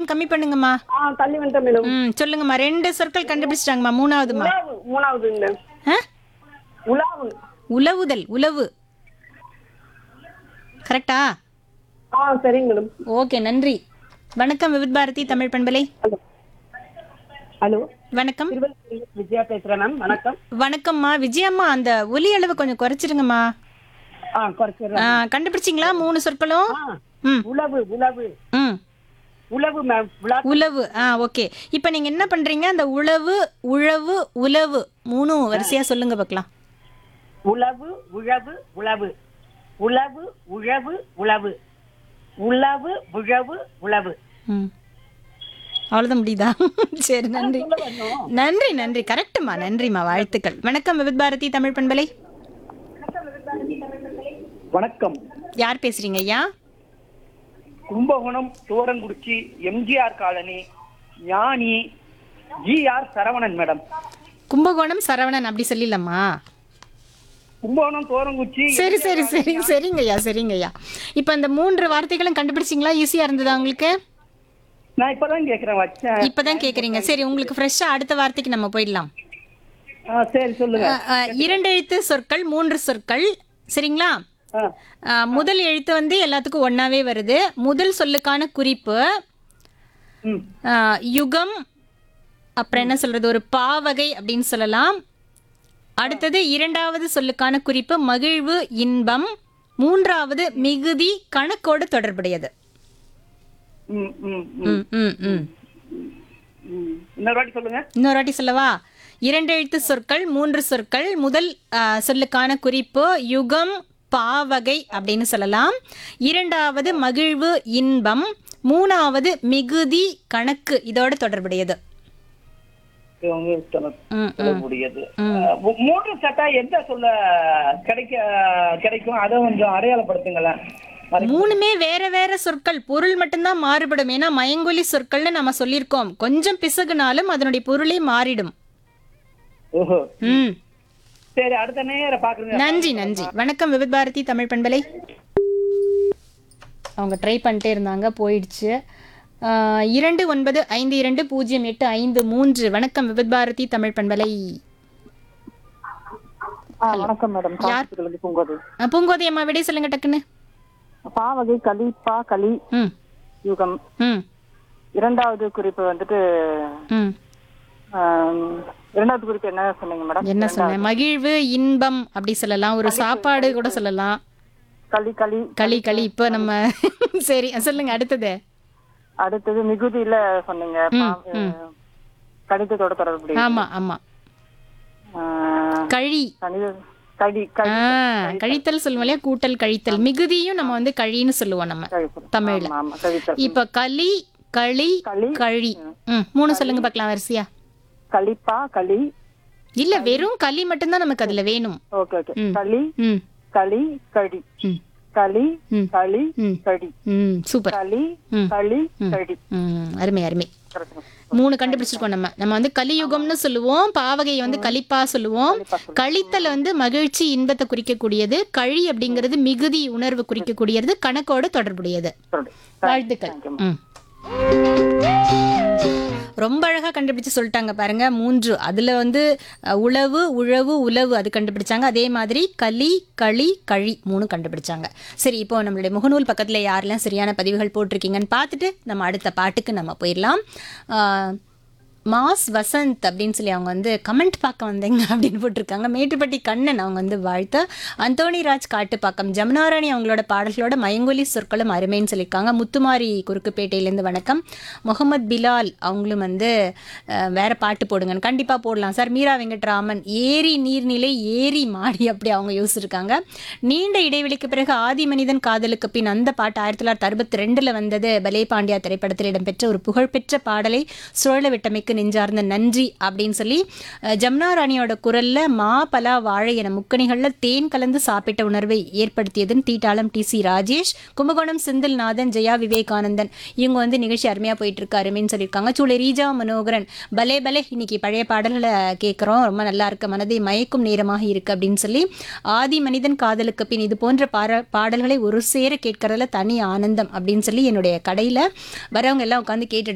Volume கம்மி பண்ணுங்கம்மா ஆ தள்ளி வந்துட்டேன் மேடம் ம் சொல்லுங்கம்மா ரெண்டு சொற்கள் கண்டுபிடிச்சிட்டாங்கம்மா மூணாவதுமா உலாவு மூணாவது மேடம் ஆ உலாவு உழவுதல் உழவு கரெக்டா ஆ சரிங்க மேடம் ஓகே நன்றி வணக்கம் விவித் பாரதி தமிழ் பண்பலை ஹலோ ஹலோ வணக்கம் திருவள்ளூர் விஜயா பேசுறேன் மேம் வணக்கம் வணக்கம்மா விஜயம்மா அந்த ஒலி அளவு கொஞ்சம் குறைச்சிருங்கம்மா ஆ குறைச்சிடுறேன் ஆ, கண்டுபிடிச்சிங்களா மூணு சொற்களும் ஆ ம் உழவு உழவு ம் உழவு மேம் உலா உழவு ஆ ஓகே இப்போ நீங்க என்ன பண்றீங்க அந்த உழவு உழவு உழவு மூணும் வரிசையா சொல்லுங்க பார்க்கலாம் உழவு உழவு உழவு உழவு உழவு உழவு உழவு உழவு உழவு ம் அவ்வளோதான் முடியுதா சரி நன்றி நன்றி நன்றி கரெக்டுமா நன்றிம்மா வாழ்த்துக்கள் வணக்கம் விவித் பாரதி தமிழ் பண்பலை வணக்கம் யார் பேசுறீங்க ஐயா Kumbakonam Thorankurichi MGR colony Gnani GR Saravanan madam Kumbakonam Saravanan அப்படி சொல்லிடலாமா கும்பகோணம் தோரங்குறிச்சி சரி சரி சரி சரிங்க ஐயா சரிங்க ஐயா இப்போ இந்த மூன்று வார்த்தைகளும் கண்டுபிடிச்சிங்களா ஈஸியா இருந்ததா உங்களுக்கு நான் இப்பதான் கேக்குறேன் வச்சேன் இப்பதான் கேக்குறீங்க சரி உங்களுக்கு ஃப்ரெஷ்ஷா அடுத்த வார்த்தைக்கு நம்ம போயிடலாம் ஆ, சரி சொல்லுங்க அஹ், அஹ், இரண்டு எழுத்து சொற்கள் மூன்று சொற்கள் சரிங்களா ஆ, அஹ், முதல் எழுத்து வந்து எல்லாத்துக்கும் ஒன்னாவே வருது முதல் சொல்லுக்கான குறிப்பு ம் அஹ், யுகம் அப்புறம் என்ன சொல்றது ஒரு பாவகை அப்படின்னு சொல்லலாம் அடுத்தது இரண்டாவது சொல்லுக்கான குறிப்பு மகிழ்வு இன்பம் மூன்றாவது மிகுதி கணக்கோடு தொடர்புடையது ம் ம் ம், ம் ம் ம் ம். இன்னொரு வாட்டி சொல்லுங்க இன்னொரு வாட்டி சொல்லவா இரண்டு எழுத்து சொற்கள் மூன்று சொற்கள் முதல் ஆ, சொல்லுக்கான குறிப்பு யுகம் பாவகை அப்படின்னு சொல்லலாம் இரண்டாவது மகிழ்வு இன்பம் மூணாவது மிகுதி கணக்கு இதோட தொடர்புடையது இவங்க சொல்ல- ம், சொல்லக்கூடியது ஆ, மூ- மூன்று சட்டா எந்த சொல்ல கிடைக்க கிடைக்கும் அதை கொஞ்சம் அடையாளப்படுத்துங்களேன் அது- மூணுமே வேற வேற சொற்கள் பொருள் மட்டும்தான் மாறுபடும் ஏன்னா மயங்கொலி சொற்கள்னு நம்ம சொல்லியிருக்கோம் கொஞ்சம் பிசகுனாலும் அதனுடைய பொருளே மாறிடும் ஓஹோ ம் சரி அடுத்த நேரம் பாக்குறேங்க நன்றி நன்றி வணக்கம் விவித் பாரதி தமிழ் பண்பலை அவங்க ட்ரை பண்ணிட்டே இருந்தாங்க போயிடுச்சு ஆஹ், இரண்டு ஒன்பது ஐந்து இரண்டு பூஜ்ஜியம் எட்டு ஐந்து மூன்று வணக்கம் விவித் பாரதி தமிழ் பண்பலை வணக்கம் மேடம் காஞ்சிபுரத்துலேருந்து பூங்கோதை ஆஹ், பூங்கோதை அம்மா விடை சொல்லுங்க டக்குன்னு பாவகை களி பா களி ம் யுகம் ம் இரண்டாவது குறிப்பு வந்துட்டு ம் ஆம், இரண்டாவது குறிப்பு என்ன சொன்னீங்க மேடம் என்ன சொன்னேன் மகிழ்வு இன்பம் அப்படி சொல்லலாம் ஒரு சாப்பாடு கூட சொல்லலாம் களி களி களி களி இப்போ நம்ம சரி சொல்லுங்க அடுத்தது அடுத்தது மிகுதியில சொன்னீங்க பா- கணிதத்தோட தொடர்புடைய ஆமா ஆமா ஆ, கழி கணித கடி கழி ஆ, கழித்தல் சொல்லுவோம் இல்லையா கூட்டல் கழித்தல் மிகுதியும் நம்ம வந்து கழின்னு சொல்லுவோம் நம்ம கழித்தல். தமிழ்ல ஆமா, ஆமா கழித்தல் இப்ப களி களி களி கழி ம் மூணு சொல்லுங்க பார்க்கலாம் வரிசையா களிப்பா களி இல்ல வெறும் களி மட்டும்தான் நமக்கு அதுல வேணும் ஓகே ஓகே களி ம் களி கடி ம் களி ம். களி ம். கடி ம் சூப்பர் களி ம். களி கடி ம் அருமை அருமை கரெக்ட் மூணு கண்டுபிடிச்சிருக்கோம் நம்ம நம்ம வந்து கலியுகம்னு சொல்லுவோம் பாவகையை வந்து கலிப்பா சொல்லுவோம் கழித்தல் வந்து மகிழ்ச்சி இன்பத்தை குறிக்கக்கூடியது கழி அப்படிங்கிறது மிகுதி உணர்வு குறிக்கக்கூடியது கணக்கோடு தொடர்புடையது வாழ்த்துக்கள் ம் ரொம்ப அழகா கண்டுபிடிச்சு சொல்லிட்டாங்க பாருங்க மூன்று அதுல வந்து அஹ், உழவு உழவு உழவு அது கண்டுபிடிச்சாங்க அதே மாதிரி களி களி கழி மூணு கண்டுபிடிச்சாங்க சரி இப்போ நம்மளுடைய முகநூல் பக்கத்துல யாரெல்லாம் சரியான பதிவுகள் போட்டிருக்கீங்கன்னு பார்த்துட்டு நம்ம அடுத்த பாட்டுக்கு நம்ம போயிடலாம் ஆஹ், மாஸ் வசந்த் அப்படின்னு சொல்லி அவங்க வந்து கமெண்ட் பார்க்க வந்தீங்க அப்படின்னு போட்டிருக்காங்க மேட்டுப்பட்டி கண்ணன் அவங்க வந்து வாழ்த்து அந்தோணி ராஜ் காட்டுப்பாக்கம் ஜமுனாராணி அவங்களோட பாடல்களோட மயங்கொலி சொற்களும் அருமைன்னு சொல்லியிருக்காங்க முத்துமாரி குறுக்குப்பேட்டையிலேருந்து வணக்கம் முகமது பிலால் அவங்களும் வந்து அஹ், வேற பாட்டு போடுங்க கண்டிப்பாக போடலாம் சார் மீரா வெங்கட்ராமன் ஏரி நீர்நிலை ஏரி மாடி அப்படி அவங்க யோசிச்சிருக்காங்க நீண்ட இடைவெளிக்கு பிறகு ஆதி மனிதன் காதலுக்கு பின் அந்த பாட்டு ஆயிரத்தி தொள்ளாயிரத்தி அறுபத்தி ரெண்டில் வந்தது பலே பாண்டியா திரைப்படத்தில் இடம்பெற்ற ஒரு புகழ்பெற்ற பாடலை சுழல விட்டமைக்கு நெஞ்சார்ந்த நன்றி அப்படின்னு சொல்லி அஹ், ஜமுனா ராணியோட குரல்ல மா பலா வாழை என முக்கணிகளில் தேன் கலந்து சாப்பிட்ட உணர்வை ஏற்படுத்தியதுன்னு தீட்டாளம் டி சி ராஜேஷ் கும்பகோணம் செந்தில்நாதன் ஜெயா விவேகானந்தன் இவங்க வந்து நிகழ்ச்சி அருமையா போயிட்டு இருக்கு அருமைன்னு சொல்லியிருக்காங்க சூளை ரீஜா மனோகரன் பலே பலே இன்னைக்கு பழைய பாடல்களை கேட்குறோம் ரொம்ப நல்லா இருக்கு மனதை மயக்கும் நேரமாக இருக்கு அப்படின்னு சொல்லி ஆதி மனிதன் காதலுக்கு பின் இது போன்ற பார பாடல்களை ஒரு சேர கேட்கறதுல தனி ஆனந்தம் அப்படின்னு சொல்லி என்னுடைய கடையில் வரவங்க எல்லாம் உட்காந்து கேட்டுட்டு